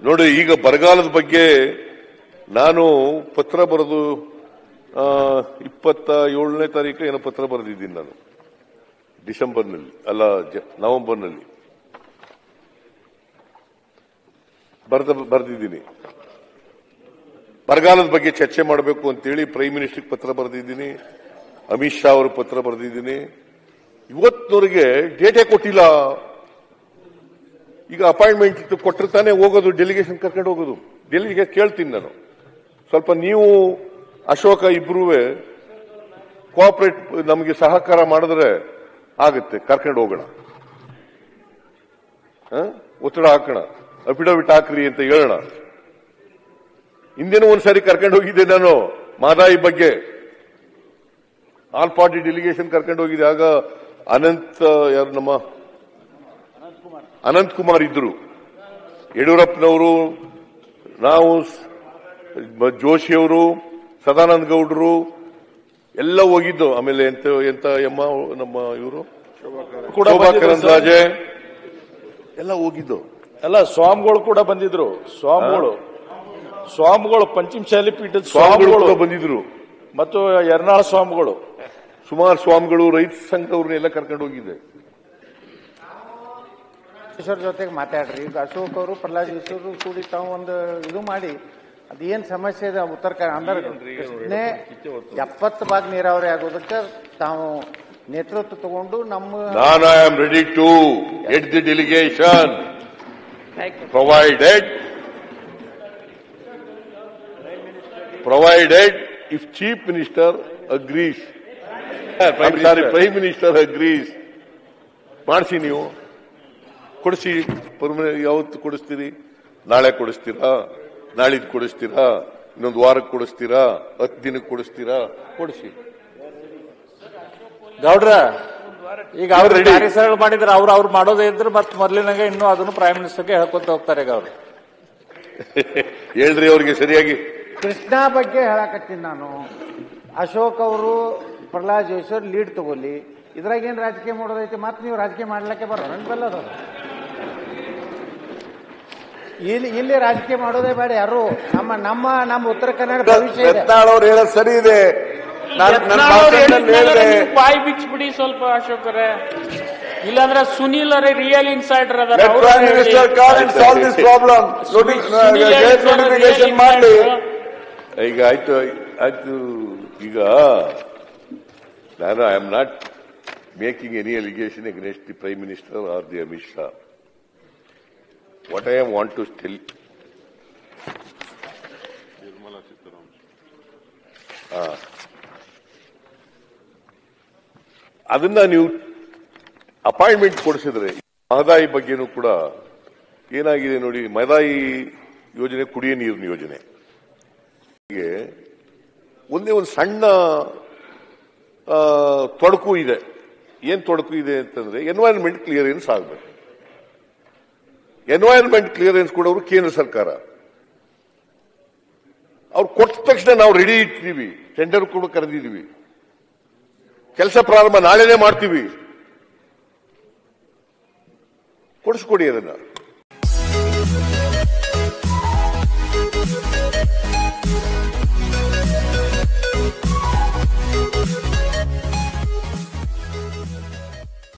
ನೋಡಿ ಈಗ ಬರಗಾಲದ ಬಗ್ಗೆ ನಾನು ಪತ್ರ ಬರೆದು ಆ, ಇಪ್ಪತ್ತ ಏಳನೇ ತಾರೀಕು ಏನೋ ಪತ್ರ ಬರೆದಿದ್ದೀನಿ ನಾನು ಡಿಸೆಂಬರ್ನಲ್ಲಿ ಅಲ್ಲ ಜ- ನವೆಂಬರ್ನಲ್ಲಿ ಬರೆದ ಬರೆದಿದ್ದೀನಿ ಬರಗಾಲದ ಬಗ್ಗೆ ಚರ್ಚೆ ಮಾಡಬೇಕು ಅಂತೇಳಿ ಪ್ರೈಮ್ ಮಿನಿಸ್ಟರ್ಗೆ ಪತ್ರ ಬರೆದಿದ್ದೀನಿ ಅಮಿತ್ ಶಾ ಅವರು ಪತ್ರ ಬರೆದಿದ್ದೀನಿ ಇವತ್ತಿನವರೆಗೆ ಡೇಟೇ ಕೊಟ್ಟಿಲ್ಲ ಈಗ ಅಪಾಯಿಂಟ್ಮೆಂಟ್ ಕೊಟ್ಟರೆ ತಾನೇ ಹೋಗೋದು ಡೆಲಿಗೇಷನ್ ಕರ್ಕೊಂಡು ಹೋಗೋದು ಡೆಲ್ಲಿಗೆ ಕೇಳ್ತೀನಿ ನಾನು ಸ್ವಲ್ಪ ನೀವು ಅಶೋಕ ಇಬ್ರೂ ಕೋಆಪರೇಟ್ ನಮಗೆ ಸಹಕಾರ ಮಾಡಿದ್ರೆ ಆಗುತ್ತೆ ಕರ್ಕೊಂಡು ಹೋಗೋಣ ಹ? ಒತ್ತಡ ಹಾಕೋಣ ಅಫಿಡವಿಟ್ ಹಾಕ್ರಿ ಅಂತ ಹೇಳೋಣ ಹಿಂದೇನೂ ಒಂದ್ಸರಿ ಕರ್ಕೊಂಡು ಹೋಗಿದ್ದೆ ನಾನು ಮಾದಾಯಿ ಬಗ್ಗೆ ಆಲ್ ಪಾರ್ಟಿ ಡೆಲಿಗೇಷನ್ ಕರ್ಕೊಂಡು ಹೋಗಿದೆ ಆಗ ಅನಂತ್ ಯಾರು ನಮ್ಮ ಅನಂತ್ ಕುಮಾರ್ ಇದ್ರು ಯಡಿಯೂರಪ್ಪನವರು ನಾವು ಸ- ಜೋಶಿಯವರು ಸದಾನಂದ ಗೌಡರು ಎಲ್ಲ ಹೋಗಿದ್ದು ಆಮೇಲೆ ಎಂತ ಎಂತ ಎಮ್ಮ ನಮ್ಮ ಇವರು ಕೂಡ ಶೋಭಾ ಬಂದಿದ್ರು ಕರಂದ್ಲಾಜೆ ಎಲ್ಲ ಹೋಗಿದ್ದು ಅಲ್ಲ ಸ್ವಾಮಿಗಳು ಕೂಡ ಬಂದಿದ್ರು ಸ್ವಾಮಿಗಳು ಸ್ವಾಮಿಗಳು ಪಂಚಮಶಾಲಿ ಪೀಠದ ಸ್ವಾಮಿಗಳು ಸ್ವಾಮಿಗಳು ಕೂಡ ಬಂದಿದ್ರು ಮತ್ತು ಯರ್ನಾಳ ಸ್ವಾಮಿಗಳು ಸುಮಾರು ಸ್ವಾಮಿಗಳು ರೈತ ಸಂಘದವ್ರನ್ನೆಲ್ಲ ಕರ್ಕೊಂಡು ಹೋಗಿದ್ದೆ ಈಶ್ವರ್ ಜೊತೆಗೆ ಮಾತಾಡ್ರಿ ಈಗ ಅಶೋಕ್ ಅವರು ಪ್ರಹ್ಲಾದ್ ಈಶ್ವರು ಕೂಡಿ ತಾವು ಒಂದು ಇದು ಮಾಡಿ ಅದೇನ್ ಸಮಸ್ಯೆ ಇದೆ ಉತ್ತರ ಕನ್ನಡ ಅಂದ್ರೆ ಕೃಷ್ಣೆ ಎಪ್ಪತ್ತು ಭಾಗ ನೀರಾವರಿ ಆಗೋದಕ್ಕೆ ತಾವು ನೇತೃತ್ವ ತಗೊಂಡು ನಮ್ಮ ನಾನು I am ready to head the delegation provided provided if chief minister agrees sorry prime minister agrees ಮಾಡಿಸಿ ನೀವು ಕೊಡಿಸಿ ಪರ್ಮನೆ- ಯಾವತ್ತು ಕೊಡಿಸ್ತೀರಿ ನಾಳೆ ಕೊಡಿಸ್ತೀರಾ ನಾಳಿದ್ ಕೊಡಿಸ್ತೀರಾ ಇನ್ನೊಂದು ವಾರಕ್ಕೆ ಕೊಡಿಸ್ತೀರಾ ಹತ್ತು ದಿನಕ್ಕೆ ಕೊಡಿಸ್ತೀರಾ ಕೊಡಿಸಿ ಗೌಡ್ರ ಈಗ ಅವ್ರು ready. ಕಾರ್ಯಸರಳ ಮಾಡಿದ್ರೆ ಅವ್ರು ಅವ್ರು ಮಾಡೋದೇ ಇದ್ರೆ ಮತ್ತೆ ಮೊದಲಿನಾಗ ಇನ್ನೂ ಅದನ್ನು ಪ್ರೈಮ್ ಮಿನಿಸ್ಟರ್ಗೆ ಹೇಳ್ಕೊಂತ ಹೋಗ್ತಾರೆ ಈಗ ಅವ್ರು ಹೇಳ್ರಿ ಅವ್ರಿಗೆ ಸರಿಯಾಗಿ ಕೃಷ್ಣ ಬಗ್ಗೆ ಹೇಳಕತ್ತೀನಿ ನಾನು ಅಶೋಕ್ ಅವರು ಪ್ರಹ್ಲಾದ್ ಜೋಶಿ ಲೀಡ್ ತಗೊಳ್ಳಿ ಇದ್ರಾಗ ಏನ್ ರಾಜಕೀಯ ಮಾಡೋದೈತಿ ಮತ್ತೆ ನೀವು ರಾಜಕೀಯ ಮಾಡ್ಲಿಕ್ಕೆ ಬರೋಣ ಬಲ್ಲದ ಇಲ್ಲಿ ಇಲ್ಲಿ ರಾಜಕೀಯ ಮಾಡೋದೇ ಬೇಡ ಯಾರು ನಮ್ಮ ನಮ್ಮ ನಮ್ಮ ಉತ್ತರ ಕನ್ನಡ ಭವಿಷ್ಯ ಇದೆ ಯತ್ನಾಳ್ ಅವ್ರು ಹೇಳೋದು ಸರಿ ಇದೆ ನಾನು ನನ್ನ ಯತ್ನಾಳ್ ಅವ್ರು ಭಾಷಣದಲ್ಲಿ ಹೇಳಿದ್ಮೇಲೆ ಹೇಳಿದೆ ನೀವು ಬಾಯಿ ಬಿಚ್ಚಿಬಿಡಿ ಸ್ವಲ್ಪ ಅಶೋಕರೇ ಇಲ್ಲಾಂದ್ರೆ ಸುನೀಲ್ ಅವರೇ ರಿಯಲ್ ಇನ್ಸೈಡರ್ ಅದಾರ ಲೆಟ್ ಅವ್ರು ಪ್ರೈಮ್ ಹೇಳಿ. Minister call and solve this problem Sunil ಹೇಳಿದ್ರು ನೋಟಿಫಿಕೇಶನ್ real ಮಾಡಲಿ insider. ಈಗ ಆಯ್ತು ಆಯ್ತು ಈಗ ನಾನು I am not making any allegation against the prime minister or the Amit Shah what I want to still ಅದನ್ನ ನೀವು ಅಪಾಯಿಂಟ್ಮೆಂಟ್ ಕೊಡಿಸಿದ್ರೆ ಮಹದಾಯಿ ಬಗ್ಗೆನೂ ಕೂಡ ಏನಾಗಿದೆ ನೋಡಿ ಮಹದಾಯಿ ಯೋಜನೆ ಕುಡಿಯ ನೀರಿನ ಯೋಜನೆ ಗೆ ಒಂದೇ ಒಂದು ಸಣ್ಣ ಆ, ತೊಡಕು ಇದೆ ಏನ್ ತೊಡಕು ಇದೆ ಅಂತಂದ್ರೆ ಎನ್ವೈರನ್ಮೆಂಟ್ ಕ್ಲಿಯರೆನ್ಸ್ ಆಗಬೇಕು ಎನ್ವೈರನ್ಮೆಂಟ್ ಕ್ಲಿಯರೆನ್ಸ್ ಕೊಡೋರು ಕೇಂದ್ರ ಸರ್ಕಾರ ಅವ್ರು ಕೊಟ್ಟ ತಕ್ಷಣ ನಾವು ರೆಡಿ ಇಟ್ಟಿದ್ದೀವಿ ಟೆಂಡರ್ ಕೂಡ ಕರೆದಿದ್ದೀವಿ ಕೆಲಸ ಪ್ರಾರಂಭ ನಾಳೆನೇ ಮಾಡ್ತೀವಿ ಕೊಡಿಸ್ಕೊಡಿ ಅದನ್ನ